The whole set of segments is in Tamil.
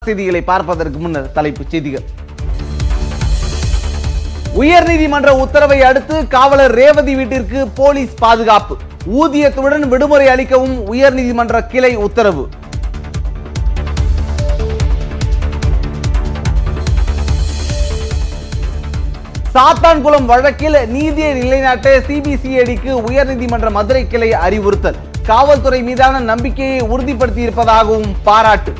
செய்திகளை பார்ப்பதற்கு முன்னர் தலைப்புச் செய்திகள் உயர்நீதிமன்ற உத்தரவை அடுத்து காவலர் ரேவதி வீட்டிற்கு போலீஸ் பாதுகாப்பு ஊதியத்துடன் விடுமுறை அளிக்கவும் உயர்நீதிமன்ற கிளை உத்தரவு சாத்தான்குளம் வழக்கில் நீதியை நிலைநாட்ட சிபிசிஐடிக்கு உயர்நீதிமன்ற மதுரை கிளை அறிவுறுத்தல் காவல்துறை மீதான நம்பிக்கையை உறுதிப்படுத்தி இருப்பதாகவும் பாராட்டு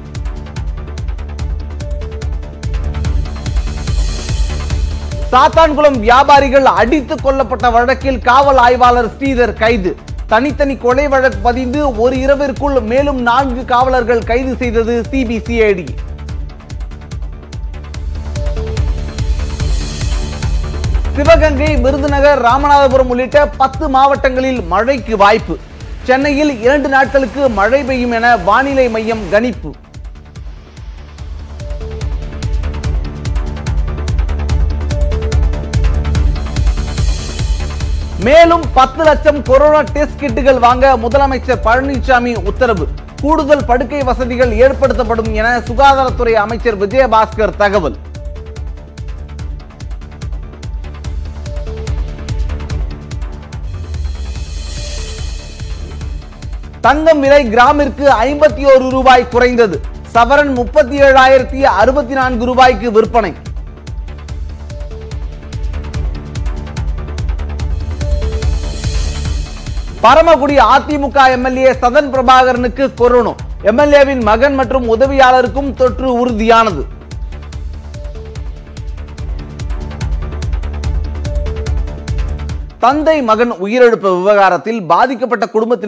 சாத்தான்குளம் வியாபாரிகள் அடித்துக் கொல்லப்பட்ட வழக்கில் காவல் ஆய்வாளர் ஸ்ரீதர் கைது தனித்தனி கொலை வழக்கு பதிந்து ஒரு இரவிற்குள் மேலும் நான்கு காவலர்கள் கைது செய்தது சிபிசிஐடி சிவகங்கை விருதுநகர் ராமநாதபுரம் உள்ளிட்ட பத்து மாவட்டங்களில் மழைக்கு வாய்ப்பு சென்னையில் இரண்டு நாட்களுக்கு மழை பெய்யும் என வானிலை மையம் கணிப்பு மேலும் பத்து லட்சம் கொரோனா டெஸ்ட் கிட்டுகள் வாங்க முதலமைச்சர் பழனிசாமி உத்தரவு கூடுதல் படுக்கை வசதிகள் ஏற்படுத்தப்படும் என சுகாதாரத்துறை அமைச்சர் விஜயபாஸ்கர் தகவல் தங்கம் விலை கிராமிற்கு ஐம்பத்தி ஒரு ரூபாய் குறைந்தது சவரன் முப்பத்தி ஏழாயிரத்தி அறுபத்தி நான்கு ரூபாய்க்கு விற்பனை பரமக்குடி அதிமுக எம்எல்ஏ சதன் பிரபாகரனுக்கு கொரோனா எம்எல்ஏவின் மகன் மற்றும் உதவியாளருக்கும் தொற்று உறுதியானது தந்தை மகன் உயிரிழப்பு விவகாரத்தில் பாதிக்கப்பட்ட குடும்பத்தில்